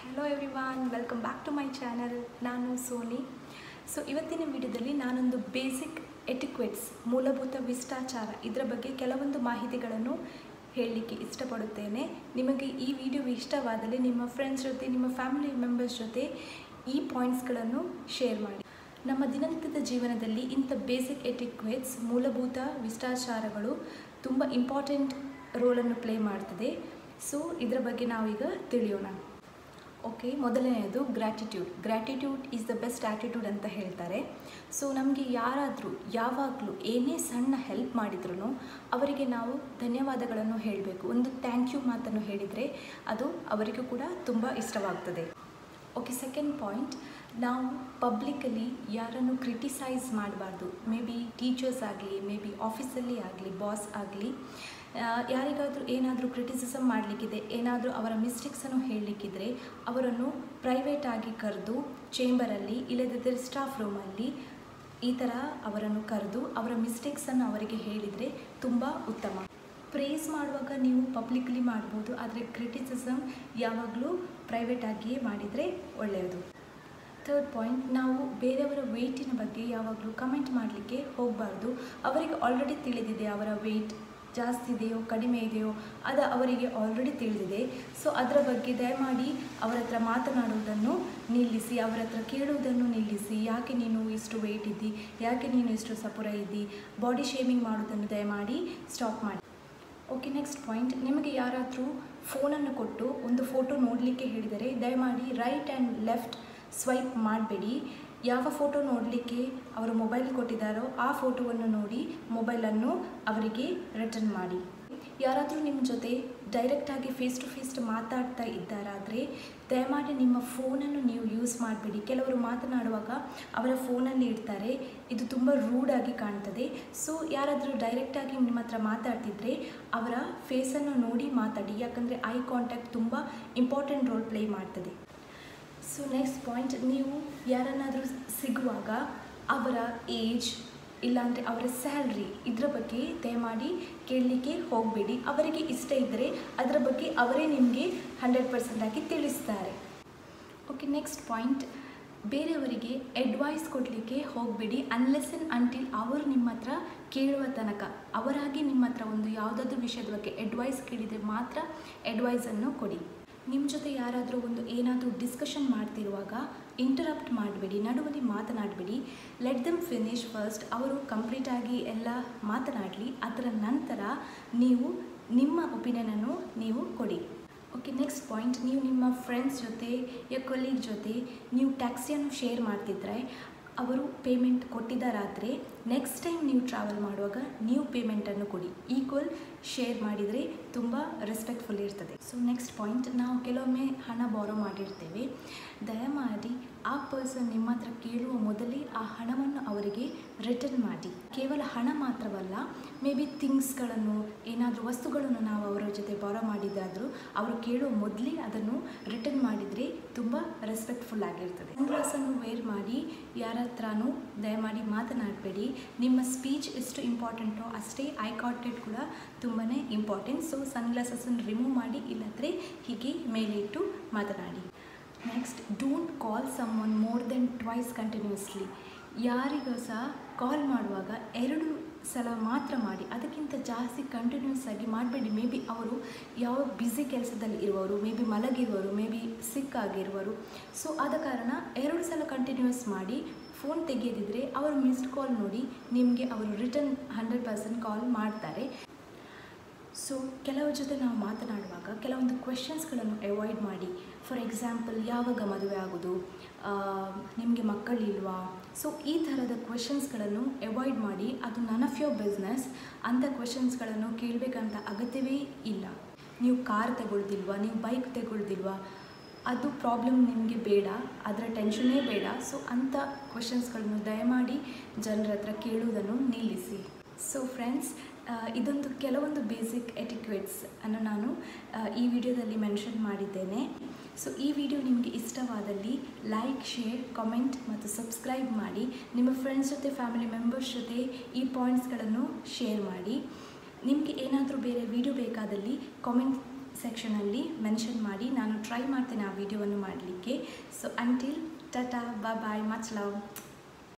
hello everyone welcome back to my channel ನಾನು Soni so ಇವತ್ತಿನ ವಿಡಿಯೋದಲ್ಲಿ ನಾನೊಂದು ಬೇಸಿಕ್ ಎಟಿಕ್ವೆಟ್ಸ್ ಮೂಲಭೂತ ವಿಷ್ಟಾಚಾರ ಇದರ ಬಗ್ಗೆ ಕೆಲವೊಂದು ಮಾಹಿತಿಗಳನ್ನು ಹೇಳಲಿಕ್ಕೆ ಇಷ್ಟಪಡುತ್ತೇನೆ ನಿಮಗೆ ಈ ವಿಡಿಯೋ ಇಷ್ಟವಾದಲ್ಲಿ ನಿಮ್ಮ ಫ್ರೆಂಡ್ಸ್ ಜೊತೆ ನಿಮ್ಮ ಫ್ಯಾಮಿಲಿ ಮೆಂಬರ್ಸ್ ಜೊತೆ ಈ ಪಾಯಿಂಟ್ಸ್ಗಳನ್ನು ಶೇರ್ ಮಾಡಿ ನಮ್ಮ ದಿನನಿತ್ಯದ ಜೀವನದಲ್ಲಿ ಇಂಥ ಬೇಸಿಕ್ ಎಟಿಕ್ವೆಟ್ಸ್ ಮೂಲಭೂತ ವಿಷ್ಟಾಚಾರಗಳು ತುಂಬ ಇಂಪಾರ್ಟೆಂಟ್ ರೋಲನ್ನು ಪ್ಲೇ ಮಾಡ್ತದೆ ಸೊ ಇದರ ಬಗ್ಗೆ ನಾವೀಗ ತಿಳಿಯೋಣ ಓಕೆ ಮೊದಲನೆಯದು gratitude gratitude is the best attitude ಅಂತ ಹೇಳ್ತಾರೆ ಸೊ ನಮಗೆ ಯಾರಾದರೂ ಯಾವಾಗಲೂ ಏನೇ ಸಣ್ಣ ಹೆಲ್ಪ್ ಮಾಡಿದ್ರು ಅವರಿಗೆ ನಾವು ಧನ್ಯವಾದಗಳನ್ನು ಹೇಳಬೇಕು ಒಂದು ಥ್ಯಾಂಕ್ ಯು ಮಾತನ್ನು ಹೇಳಿದರೆ ಅದು ಅವರಿಗೂ ಕೂಡ ತುಂಬ ಇಷ್ಟವಾಗ್ತದೆ ಓಕೆ ಸೆಕೆಂಡ್ ಪಾಯಿಂಟ್ ನಾವು ಪಬ್ಲಿಕಲ್ಲಿ ಯಾರನ್ನು ಕ್ರಿಟಿಸೈಸ್ ಮಾಡಬಾರ್ದು ಮೇ ಬಿ ಟೀಚರ್ಸ್ ಆಗಲಿ ಮೇ ಬಿ ಆಫೀಸಲ್ಲಿ ಆಗಲಿ ಬಾಸ್ ಆಗಲಿ ಯಾರಿಗಾದರೂ ಏನಾದರೂ ಕ್ರಿಟಿಸಿಸಮ್ ಮಾಡಲಿಕ್ಕಿದೆ ಏನಾದರೂ ಅವರ ಮಿಸ್ಟೇಕ್ಸನ್ನು ಹೇಳಲಿಕ್ಕಿದ್ರೆ ಅವರನ್ನು ಪ್ರೈವೇಟಾಗಿ ಕರೆದು ಚೇಂಬರಲ್ಲಿ ಇಲ್ಲದಿದ್ದರೆ ಸ್ಟಾಫ್ ರೂಮಲ್ಲಿ ಈ ಥರ ಅವರನ್ನು ಕರೆದು ಅವರ ಮಿಸ್ಟೇಕ್ಸನ್ನು ಅವರಿಗೆ ಹೇಳಿದರೆ ತುಂಬ ಉತ್ತಮ ಪ್ರೇಸ್ ಮಾಡುವಾಗ ನೀವು ಪಬ್ಲಿಕ್ಲಿ ಮಾಡ್ಬೋದು ಆದರೆ ಕ್ರಿಟಿಸಿಸಮ್ ಯಾವಾಗಲೂ ಪ್ರೈವೇಟಾಗಿಯೇ ಮಾಡಿದರೆ ಒಳ್ಳೆಯದು ಥರ್ಡ್ ಪಾಯಿಂಟ್ ನಾವು ಬೇರೆಯವರ ವೆಯ್ಟಿನ ಬಗ್ಗೆ ಯಾವಾಗಲೂ ಕಮೆಂಟ್ ಮಾಡಲಿಕ್ಕೆ ಹೋಗಬಾರ್ದು ಅವರಿಗೆ ಆಲ್ರೆಡಿ ತಿಳಿದಿದೆ ಅವರ ವೆಯ್ಟ್ ಜಾಸ್ತಿ ಇದೆಯೋ ಕಡಿಮೆ ಇದೆಯೋ ಅದು ಅವರಿಗೆ ಆಲ್ರೆಡಿ ತಿಳಿದಿದೆ ಸೊ ಅದರ ಬಗ್ಗೆ ದಯಮಾಡಿ ಅವರ ಹತ್ರ ಮಾತನಾಡುವುದನ್ನು ನಿಲ್ಲಿಸಿ ಅವರ ಹತ್ರ ಕೇಳುವುದನ್ನು ನಿಲ್ಲಿಸಿ ಯಾಕೆ ನೀನು ಇಷ್ಟು ವೆಯ್ಟ್ ಇದ್ದಿ ಯಾಕೆ ನೀನು ಇಷ್ಟು ಸಪುರ ಇದ್ದಿ ಬಾಡಿ ಶೇಮಿಂಗ್ ಮಾಡೋದನ್ನು ದಯಮಾಡಿ ಸ್ಟಾಪ್ ಮಾಡಿ ಓಕೆ ನೆಕ್ಸ್ಟ್ ಪಾಯಿಂಟ್ ನಿಮಗೆ ಯಾರಾದರೂ ಫೋನನ್ನು ಕೊಟ್ಟು ಒಂದು ಫೋಟೋ ನೋಡಲಿಕ್ಕೆ ಹೇಳಿದರೆ ದಯಮಾಡಿ ರೈಟ್ ಆ್ಯಂಡ್ ಲೆಫ್ಟ್ ಸ್ವೈಪ್ ಮಾಡಬೇಡಿ ಯಾವ ಫೋಟೋ ನೋಡಲಿಕ್ಕೆ ಅವರು ಮೊಬೈಲ್ ಕೊಟ್ಟಿದ್ದಾರೋ ಆ ಫೋಟೋವನ್ನು ನೋಡಿ ಮೊಬೈಲನ್ನು ಅವರಿಗೆ ರಿಟರ್ನ್ ಮಾಡಿ ಯಾರಾದರೂ ನಿಮ್ಮ ಜೊತೆ ಡೈರೆಕ್ಟಾಗಿ ಫೇಸ್ ಟು ಫೇಸ್ ಮಾತಾಡ್ತಾ ಇದ್ದಾರಾದರೆ ದಯಮಾಡಿ ನಿಮ್ಮ ಫೋನನ್ನು ನೀವು ಯೂಸ್ ಮಾಡಬೇಡಿ ಕೆಲವರು ಮಾತನಾಡುವಾಗ ಅವರ ಫೋನಲ್ಲಿ ಇಡ್ತಾರೆ ಇದು ತುಂಬ ರೂಡಾಗಿ ಕಾಣ್ತದೆ ಸೊ ಯಾರಾದರೂ ಡೈರೆಕ್ಟಾಗಿ ನಿಮ್ಮ ಹತ್ರ ಮಾತಾಡ್ತಿದ್ರೆ ಅವರ ಫೇಸನ್ನು ನೋಡಿ ಮಾತಾಡಿ ಯಾಕಂದರೆ ಐ ಕಾಂಟ್ಯಾಕ್ಟ್ ತುಂಬ ಇಂಪಾರ್ಟೆಂಟ್ ರೋಲ್ ಪ್ಲೇ ಮಾಡ್ತದೆ ಸೊ ನೆಕ್ಸ್ಟ್ ಪಾಯಿಂಟ್ ನೀವು ಯಾರನ್ನಾದರೂ ಸಿಗುವಾಗ ಅವರ ಏಜ್ ಇಲ್ಲಾಂದರೆ ಅವರ ಸ್ಯಾಲ್ರಿ ಇದರ ಬಗ್ಗೆ ದಯಮಾಡಿ ಕೇಳಲಿಕ್ಕೆ ಹೋಗಬೇಡಿ ಅವರಿಗೆ ಇಷ್ಟ ಇದ್ದರೆ ಅದರ ಬಗ್ಗೆ ಅವರೇ ನಿಮಗೆ ಹಂಡ್ರೆಡ್ ಪರ್ಸೆಂಟಾಗಿ ತಿಳಿಸ್ತಾರೆ ಓಕೆ ನೆಕ್ಸ್ಟ್ ಪಾಯಿಂಟ್ ಬೇರೆಯವರಿಗೆ ಅಡ್ವೈಸ್ ಕೊಡಲಿಕ್ಕೆ ಹೋಗಬೇಡಿ ಅನ್ಲೆಸ್ ಆ್ಯಂಡ್ ಅಂಟಿಲ್ ಅವರು ನಿಮ್ಮ ಹತ್ರ ಕೇಳುವ ತನಕ ಅವರಾಗಿ ನಿಮ್ಮ ಹತ್ರ ಒಂದು ಯಾವುದಾದ್ರೂ ವಿಷಯದ ಬಗ್ಗೆ ಅಡ್ವೈಸ್ ಕೇಳಿದರೆ ಮಾತ್ರ ಅಡ್ವೈಸನ್ನು ಕೊಡಿ ನಿಮ್ಮ ಜೊತೆ ಯಾರಾದರೂ ಒಂದು ಏನಾದರೂ ಡಿಸ್ಕಷನ್ ಮಾಡ್ತಿರುವಾಗ ಇಂಟರಪ್ಟ್ ಮಾಡಬೇಡಿ ನಡುವಲ್ಲಿ ಮಾತನಾಡಬೇಡಿ ಲೆಟ್ ದಮ್ ಫಿನಿಶ್ ಫಸ್ಟ್ ಅವರು ಕಂಪ್ಲೀಟಾಗಿ ಎಲ್ಲ ಮಾತನಾಡಲಿ ಅದರ ನಂತರ ನೀವು ನಿಮ್ಮ ಒಪಿನಿಯನನ್ನು ನೀವು ಕೊಡಿ ಓಕೆ ನೆಕ್ಸ್ಟ್ ಪಾಯಿಂಟ್ ನೀವು ನಿಮ್ಮ ಫ್ರೆಂಡ್ಸ್ ಜೊತೆ ಯಾ ಕೊಲೀಗ್ ಜೊತೆ ನೀವು ಟ್ಯಾಕ್ಸಿಯನ್ನು ಶೇರ್ ಮಾಡ್ತಿದ್ರೆ ಅವರು ಪೇಮೆಂಟ್ ಕೊಟ್ಟಿದ್ದಾರಾದರೆ ನೆಕ್ಸ್ಟ್ ಟೈಮ್ ನೀವು ಟ್ರಾವೆಲ್ ಮಾಡುವಾಗ ನೀವು ಪೇಮೆಂಟನ್ನು ಕೊಡಿ ಈಕ್ವಲ್ ಶೇರ್ ಮಾಡಿದರೆ ತುಂಬ ರೆಸ್ಪೆಕ್ಟ್ಫುಲ್ ಇರ್ತದೆ ಸೊ ನೆಕ್ಸ್ಟ್ ಪಾಯಿಂಟ್ ನಾವು ಕೆಲವೊಮ್ಮೆ ಹಣ ಬಾರೋ ಮಾಡಿರ್ತೇವೆ ದಯಮಾಡಿ ಆ ಪರ್ಸನ್ ನಿಮ್ಮ ಹತ್ರ ಕೇಳುವ ಮೊದಲೇ ಆ ಹಣವನ್ನು ಅವರಿಗೆ ರಿಟರ್ನ್ ಮಾಡಿ ಕೇವಲ ಹಣ ಮಾತ್ರವಲ್ಲ ಮೇ ಬಿ ಥಿಂಗ್ಸ್ಗಳನ್ನು ಏನಾದರೂ ವಸ್ತುಗಳನ್ನು ನಾವು ಅವರ ಜೊತೆ ಬಾರೋ ಮಾಡಿದ್ದಾದರೂ ಅವರು ಕೇಳುವ ಮೊದಲೇ ಅದನ್ನು ರಿಟರ್ನ್ ಮಾಡಿದರೆ ತುಂಬ ರೆಸ್ಪೆಕ್ಟ್ಫುಲ್ ಆಗಿರ್ತದೆ ಸನ್ಗ್ಲಾಸನ್ನು ವೇರ್ ಮಾಡಿ ಯಾರ ಹತ್ರನೂ ದಯಮಾಡಿ ಮಾತನಾಡಬೇಡಿ ನಿಮ್ಮ ಸ್ಪೀಚ್ ಎಷ್ಟು ಇಂಪಾರ್ಟೆಂಟೋ ಅಷ್ಟೇ ಐ ಕಾಂಟ್ಯಾಕ್ಟ್ ಕೂಡ ತುಂಬಾ ಇಂಪಾರ್ಟೆಂಟ್ ಸೊ ಸನ್ಗ್ಲಾಸಸನ್ನು ರಿಮೂವ್ ಮಾಡಿ ಇಲ್ಲಾಂದರೆ ಹೀಗೆ ಮೇಲೆ ಇಟ್ಟು ಮಾತನಾಡಿ next don't call someone more than twice continuously ಯಾರಿಗೂ ಸಹ ಕಾಲ್ ಮಾಡುವಾಗ ಎರಡು ಸಲ ಮಾತ್ರ ಮಾಡಿ ಅದಕ್ಕಿಂತ ಜಾಸ್ತಿ ಕಂಟಿನ್ಯೂಸ್ ಆಗಿ ಮಾಡಬೇಡಿ ಮೇ ಬಿ ಅವರು ಯಾವ ಬ್ಯುಸಿ ಕೆಲಸದಲ್ಲಿ ಇರುವವರು ಮೇ ಬಿ ಮಲಗಿರುವರು ಮೇ ಬಿ ಸಿಕ್ ಆಗಿರುವರು ಸೊ ಆದ ಕಾರಣ ಎರಡು ಸಲ ಕಂಟಿನ್ಯೂಸ್ ಮಾಡಿ ಫೋನ್ ತೆಗೆಯದಿದ್ದರೆ ಅವರು ಮಿಸ್ಡ್ ಕಾಲ್ ನೋಡಿ ನಿಮಗೆ ಅವರು ರಿಟರ್ನ್ ಹಂಡ್ರೆಡ್ ಪರ್ಸೆಂಟ್ ಕಾಲ್ ಮಾಡ್ತಾರೆ ಸೊ ಕೆಲವ್ರ ಜೊತೆ ನಾವು ಮಾತನಾಡುವಾಗ ಕೆಲವೊಂದು ಕ್ವೆಶನ್ಸ್ಗಳನ್ನು ಅವಾಯ್ಡ್ ಮಾಡಿ ಫಾರ್ ಎಕ್ಸಾಂಪಲ್ ಯಾವಾಗ ಮದುವೆ ಆಗೋದು ನಿಮಗೆ ಮಕ್ಕಳಿಲ್ವಾ ಸೊ ಈ ಥರದ ಕ್ವೆಶನ್ಸ್ಗಳನ್ನು ಅವಾಯ್ಡ್ ಮಾಡಿ ಅದು ನನ್ ಆಫ್ ಯೋರ್ ಬಿಸ್ನೆಸ್ ಅಂಥ ಕ್ವೆಶನ್ಸ್ಗಳನ್ನು ಕೇಳಬೇಕಂತ ಅಗತ್ಯವೇ ಇಲ್ಲ ನೀವು ಕಾರ್ ತಗೊಳ್ದಿಲ್ವಾ ನೀವು ಬೈಕ್ ತಗೊಳ್ದಿಲ್ವಾ ಅದು ಪ್ರಾಬ್ಲಮ್ ನಿಮಗೆ ಬೇಡ ಅದರ ಟೆನ್ಷನ್ನೇ ಬೇಡ ಸೊ ಅಂಥ ಕ್ವೆಶನ್ಸ್ಗಳನ್ನು ದಯಮಾಡಿ ಜನರ ಹತ್ರ ಕೇಳುವುದನ್ನು ನಿಲ್ಲಿಸಿ ಸೊ ಫ್ರೆಂಡ್ಸ್ ಇದೊಂದು ಕೆಲವೊಂದು ಬೇಸಿಕ್ ಎಟಿಕ್ವೆಟ್ಸ್ ಅನ್ನು ನಾನು ಈ ವಿಡಿಯೋದಲ್ಲಿ ಮೆನ್ಷನ್ ಮಾಡಿದ್ದೇನೆ ಸೊ ಈ ವಿಡಿಯೋ ನಿಮಗೆ ಇಷ್ಟವಾದಲ್ಲಿ ಲೈಕ್ ಶೇರ್ ಕಾಮೆಂಟ್ ಮತ್ತು ಸಬ್ಸ್ಕ್ರೈಬ್ ಮಾಡಿ ನಿಮ್ಮ ಫ್ರೆಂಡ್ಸ್ ಜೊತೆ ಫ್ಯಾಮಿಲಿ ಮೆಂಬರ್ಸ್ ಜೊತೆ ಈ ಪಾಯಿಂಟ್ಸ್ಗಳನ್ನು ಶೇರ್ ಮಾಡಿ ನಿಮಗೆ ಏನಾದರೂ ಬೇರೆ ವಿಡಿಯೋ ಬೇಕಾದಲ್ಲಿ ಕಾಮೆಂಟ್ ಸೆಕ್ಷನಲ್ಲಿ ಮೆನ್ಷನ್ ಮಾಡಿ ನಾನು ಟ್ರೈ ಮಾಡ್ತೇನೆ ಆ ವಿಡಿಯೋವನ್ನು ಮಾಡಲಿಕ್ಕೆ so until tata bye bye much love